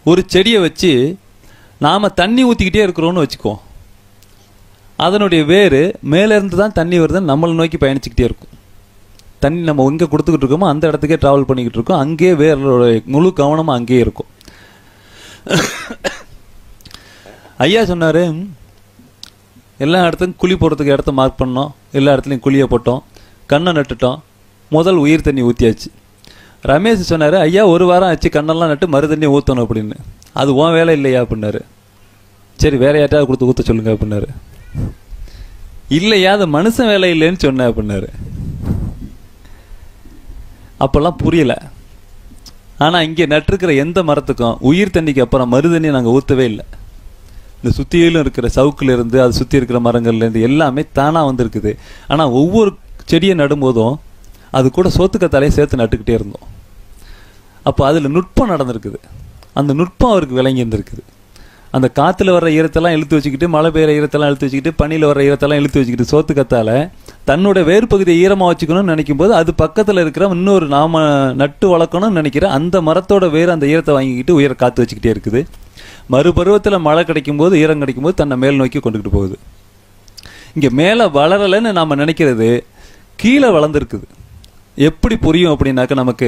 ஒரு செடியை வச்சு நாம் தண்ணி ஊற்றிக்கிட்டே இருக்கிறோன்னு வச்சுக்குவோம் அதனுடைய வேர் மேலேருந்து தான் தண்ணி வருதுன்னு நம்மளை நோக்கி பயணிச்சுக்கிட்டே இருக்கும் தண்ணி நம்ம எங்கே கொடுத்துக்கிட்டு இருக்கோமோ அந்த இடத்துக்கே ட்ராவல் பண்ணிக்கிட்டு இருக்கோம் அங்கேயே வேரோட முழு கவனமும் அங்கேயே இருக்கும் ஐயா சொன்னார் எல்லா இடத்துக்கும் குழி போடுறதுக்கு இடத்த மார்க் பண்ணோம் எல்லா இடத்துலையும் குழியை போட்டோம் கண்ணை நட்டுட்டோம் முதல் உயிர் தண்ணி ஊற்றியாச்சு ரமேஷ் சொன்னார் ஐயா ஒரு வாரம் ஆச்சு கண்ணெல்லாம் நட்டு மறு தண்ணி ஊற்றணும் அப்படின்னு அது உன் வேலை இல்லையா அப்படின்னாரு சரி வேற யார்ட்டாவது கொடுத்து ஊற்ற சொல்லுங்க அப்படின்னாரு இல்லையா அது மனுஷன் வேலை இல்லைன்னு சொன்னேன் அப்படின்னாரு அப்போல்லாம் புரியல ஆனால் இங்கே நட்டிருக்கிற எந்த மரத்துக்கும் உயிர் தண்ணிக்கு அப்புறம் மறு தண்ணி நாங்கள் ஊற்றவே இல்லை இந்த சுற்றியிலும் இருக்கிற சவுக்குல இருந்து அது சுற்றி இருக்கிற மரங்கள்லேருந்து எல்லாமே தானாக வந்திருக்குது ஆனால் ஒவ்வொரு செடியை நடும்போதும் அது கூட சோத்துக்கத்தாலையே சேர்த்து நட்டுக்கிட்டே இருந்தோம் அப்போ அதில் நுட்பம் நடந்திருக்குது அந்த நுட்பம் அவருக்கு விளங்கி இருந்திருக்குது அந்த காற்றுல வர்ற ஈரத்தெல்லாம் இழுத்து வச்சுக்கிட்டு மழை பெய்கிற ஈரத்தெல்லாம் இழுத்து வச்சுக்கிட்டு பனியில் வர்ற ஈரத்தெல்லாம் இழுத்து வச்சுக்கிட்டு சோத்து கத்தால தன்னோட வேறு பகுதியை ஈரமாக வச்சுக்கணும்னு நினைக்கும் போது அது பக்கத்தில் இருக்கிற இன்னொரு நாம நட்டு வளர்க்கணும்னு நினைக்கிற அந்த மரத்தோட வேர் அந்த ஈரத்தை வாங்கிக்கிட்டு உயர காற்று வச்சுக்கிட்டே இருக்குது மறுபருவத்தில் மழை கிடைக்கும் போது ஈரம் கிடைக்கும் போது தன்னை மேல் நோக்கி கொண்டுகிட்டு போகுது இங்கே மேலே வளரலைன்னு நாம் நினைக்கிறது கீழே வளர்ந்துருக்குது எப்படி புரியும் அப்படின்னாக்க நமக்கு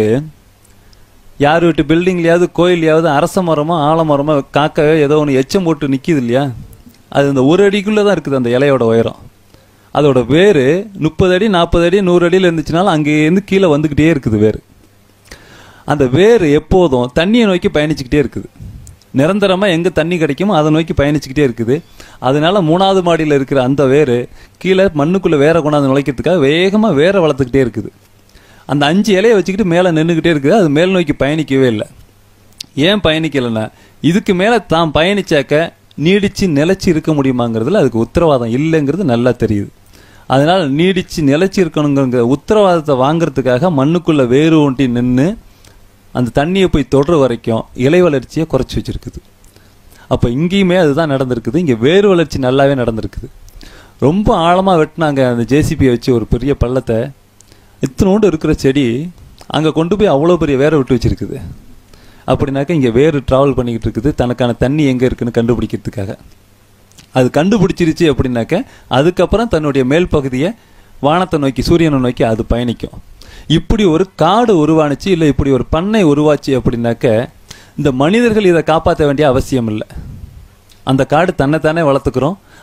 யார் வீட்டு பில்டிங்லையாவது கோயிலையாவது அரச மரமோ ஆலமரமோ காக்க ஏதோ ஒன்று எச்சம் போட்டு நிற்கிது இல்லையா அது இந்த ஒரு அடிக்குள்ளே தான் இருக்குது அந்த இலையோட உயரம் அதோட வேர் முப்பது அடி நாற்பது அடி நூறு அடியில் இருந்துச்சுனாலும் அங்கேருந்து கீழே வந்துக்கிட்டே இருக்குது வேர் அந்த வேர் எப்போதும் தண்ணியை நோக்கி பயணிச்சுக்கிட்டே இருக்குது நிரந்தரமாக எங்கே தண்ணி கிடைக்குமோ அதை நோக்கி பயணிச்சுக்கிட்டே இருக்குது அதனால மூணாவது மாடியில் இருக்கிற அந்த வேர் கீழே மண்ணுக்குள்ளே வேற கொண்டாந்து நுழைக்கிறதுக்காக வேகமாக வேரை வளர்த்துக்கிட்டே இருக்குது அந்த அஞ்சு இலையை வச்சுக்கிட்டு மேலே நின்றுக்கிட்டே இருக்குது அது மேல் நோக்கி பயணிக்கவே இல்லை ஏன் பயணிக்கலைன்னா இதுக்கு மேலே தான் பயணிச்சாக்க நீடிச்சு நிலைச்சு இருக்க முடியுமாங்கிறதுல அதுக்கு உத்தரவாதம் இல்லைங்கிறது நல்லா தெரியுது அதனால் நீடிச்சு நிலைச்சு இருக்கணுங்கிற உத்தரவாதத்தை வாங்குறதுக்காக மண்ணுக்குள்ளே வேறு ஒன்றி நின்று அந்த தண்ணியை போய் தொடுற வரைக்கும் இலை வளர்ச்சியை குறைச்சி வச்சிருக்குது அப்போ இங்கேயுமே அதுதான் நடந்திருக்குது இங்கே வேறு வளர்ச்சி நல்லாவே நடந்திருக்குது ரொம்ப ஆழமாக வெட்டினாங்க அந்த ஜேசிபியை வச்சு ஒரு பெரிய பள்ளத்தை இத்தனோண்டு இருக்கிற செடி அங்கே கொண்டு போய் அவ்வளோ பெரிய வேரை விட்டு வச்சிருக்குது அப்படின்னாக்க இங்கே வேறு ட்ராவல் பண்ணிக்கிட்டு இருக்குது தனக்கான தண்ணி எங்கே இருக்குன்னு கண்டுபிடிக்கிறதுக்காக அது கண்டுபிடிச்சிருச்சு அப்படின்னாக்க அதுக்கப்புறம் தன்னுடைய மேல் பகுதியை வானத்தை நோக்கி சூரியனை நோக்கி அது பயணிக்கும் இப்படி ஒரு காடு உருவானுச்சு இல்லை இப்படி ஒரு பண்ணை உருவாச்சு அப்படின்னாக்க இந்த மனிதர்கள் இதை காப்பாற்ற வேண்டிய அவசியம் இல்லை அந்த காடு தன்னைத்தானே வளர்த்துக்கிறோம்